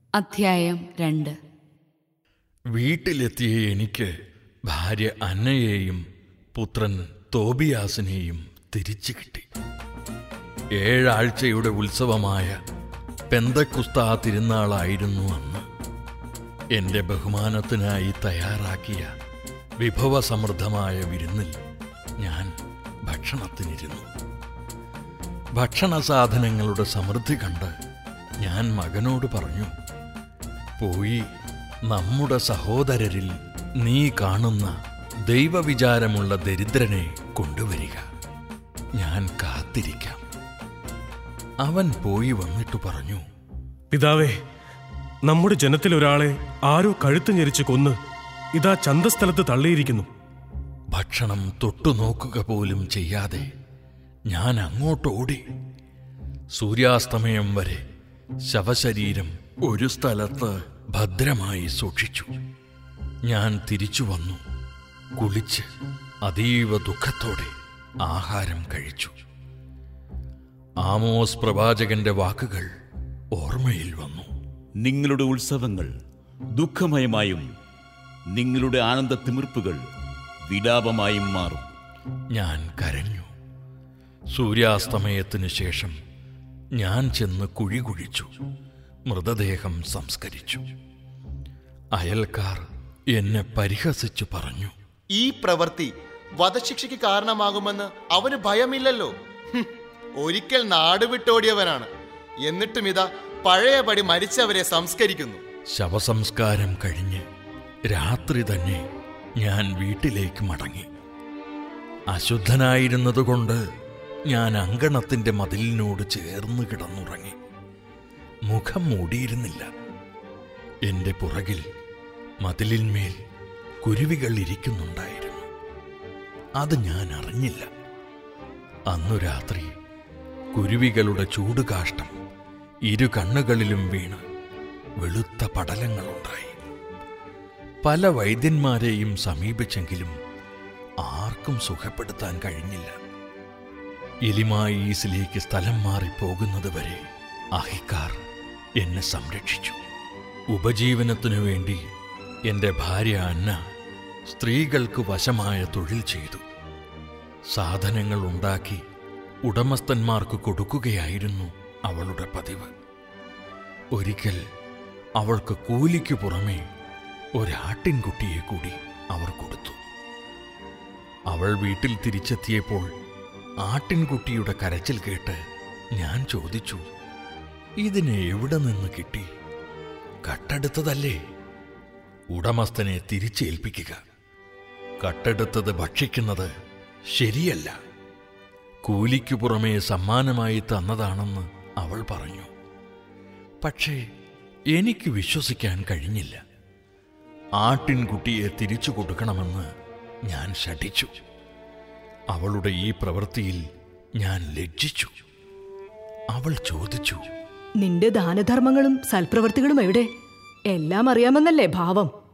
അധ്യായം രണ്ട് വീട്ടിലെത്തിയ എനിക്ക് ഭാര്യ അന്നയെയും പുത്രൻ തോബിയാസിനെയും തിരിച്ചു കിട്ടി ഏഴാഴ്ചയുടെ ഉത്സവമായ പെന്തക്കുസ്ത തിരുനാളായിരുന്നു അന്ന് എൻ്റെ ബഹുമാനത്തിനായി തയ്യാറാക്കിയ വിഭവസമൃദ്ധമായ വിരുന്നിൽ ഞാൻ ഭക്ഷണത്തിനിരുന്നു ഭക്ഷണ സാധനങ്ങളുടെ സമൃദ്ധി കണ്ട് ഞാൻ മകനോട് പറഞ്ഞു പോയി നമ്മുടെ സഹോദരരിൽ നീ കാണുന്ന ദൈവവിചാരമുള്ള ദരിദ്രനെ കൊണ്ടുവരിക ഞാൻ കാത്തിരിക്കാം അവൻ പോയി വന്നിട്ട് പറഞ്ഞു പിതാവേ നമ്മുടെ ജനത്തിൽ ഒരാളെ ആരോ കഴുത്ത് ഞെരിച്ച് കൊന്ന് ഇതാ ചന്തസ്ഥലത്ത് തള്ളിയിരിക്കുന്നു ഭക്ഷണം തൊട്ടുനോക്കുക പോലും ചെയ്യാതെ ഞാൻ അങ്ങോട്ടോടി സൂര്യാസ്തമയം വരെ ശവശരീരം ഒരു സ്ഥലത്ത് ഭദ്രമായി സൂക്ഷിച്ചു ഞാൻ തിരിച്ചു വന്നു കുളിച്ച് അതീവ ദുഃഖത്തോടെ ആഹാരം കഴിച്ചു ആമോസ് പ്രവാചകന്റെ വാക്കുകൾ ഓർമ്മയിൽ വന്നു നിങ്ങളുടെ ഉത്സവങ്ങൾ ദുഃഖമയമായും നിങ്ങളുടെ ആനന്ദ തിമിർപ്പുകൾ വിലാപമായും മാറും ഞാൻ കരഞ്ഞു സൂര്യാസ്തമയത്തിനു ശേഷം ഞാൻ ചെന്ന് കുഴി കുഴിച്ചു മൃതദേഹം സംസ്കരിച്ചു അയൽക്കാർ എന്നെ പരിഹസിച്ചു പറഞ്ഞു ഈ പ്രവൃത്തി വധശിക്ഷയ്ക്ക് കാരണമാകുമെന്ന് അവന് ഭയമില്ലല്ലോ ഹും, ഒരിക്കൽ നാട് വിട്ടോടിയവനാണ് എന്നിട്ടും ഇതാ പഴയപടി മരിച്ചവരെ സംസ്കരിക്കുന്നു ശവസംസ്കാരം കഴിഞ്ഞ് രാത്രി തന്നെ ഞാൻ വീട്ടിലേക്ക് മടങ്ങി അശുദ്ധനായിരുന്നതുകൊണ്ട് ഞാൻ അങ്കണത്തിന്റെ മതിലിനോട് ചേർന്ന് കിടന്നുറങ്ങി മുഖം മൂടിയിരുന്നില്ല എന്റെ പുറകിൽ മതിലിന്മേൽ കുരുവികൾ ഇരിക്കുന്നുണ്ടായിരുന്നു അത് ഞാൻ അറിഞ്ഞില്ല അന്നു രാത്രി കുരുവികളുടെ ചൂടുകാഷ്ടം ഇരു കണ്ണുകളിലും വീണ് വെളുത്ത പടലങ്ങളുണ്ടായി പല വൈദ്യന്മാരെയും സമീപിച്ചെങ്കിലും ആർക്കും സുഖപ്പെടുത്താൻ കഴിഞ്ഞില്ല എലിമായീസിലേക്ക് സ്ഥലം മാറി പോകുന്നതുവരെ അഹിക്കാർ എന്നെ സംരക്ഷിച്ചു ഉപജീവനത്തിനു വേണ്ടി എൻ്റെ ഭാര്യ അന്ന സ്ത്രീകൾക്ക് വശമായ തൊഴിൽ ചെയ്തു സാധനങ്ങൾ ഉണ്ടാക്കി ഉടമസ്ഥന്മാർക്ക് കൊടുക്കുകയായിരുന്നു അവളുടെ പതിവ് ഒരിക്കൽ അവൾക്ക് കൂലിക്ക് പുറമെ ഒരാട്ടിൻകുട്ടിയെ കൂടി അവർ കൊടുത്തു അവൾ വീട്ടിൽ തിരിച്ചെത്തിയപ്പോൾ ആട്ടിൻകുട്ടിയുടെ കരച്ചിൽ കേട്ട് ഞാൻ ചോദിച്ചു ഇതിനെ എവിടെ നിന്ന് കിട്ടി കട്ടെടുത്തതല്ലേ ഉടമസ്ഥനെ തിരിച്ചേൽപ്പിക്കുക കട്ടെടുത്തത് ഭക്ഷിക്കുന്നത് ശരിയല്ല കൂലിക്കു പുറമേ സമ്മാനമായി തന്നതാണെന്ന് അവൾ പറഞ്ഞു പക്ഷേ എനിക്ക് വിശ്വസിക്കാൻ കഴിഞ്ഞില്ല ആട്ടിൻകുട്ടിയെ തിരിച്ചു കൊടുക്കണമെന്ന് ഞാൻ ശഠിച്ചു അവളുടെ ഈ പ്രവൃത്തിയിൽ ഞാൻ ലജ്ജിച്ചു അവൾ ചോദിച്ചു നിന്റെ ദാനധർമ്മങ്ങളും സൽപ്രവർത്തികളും എവിടെ എല്ലാം അറിയാമെന്നല്ലേ ഭാവം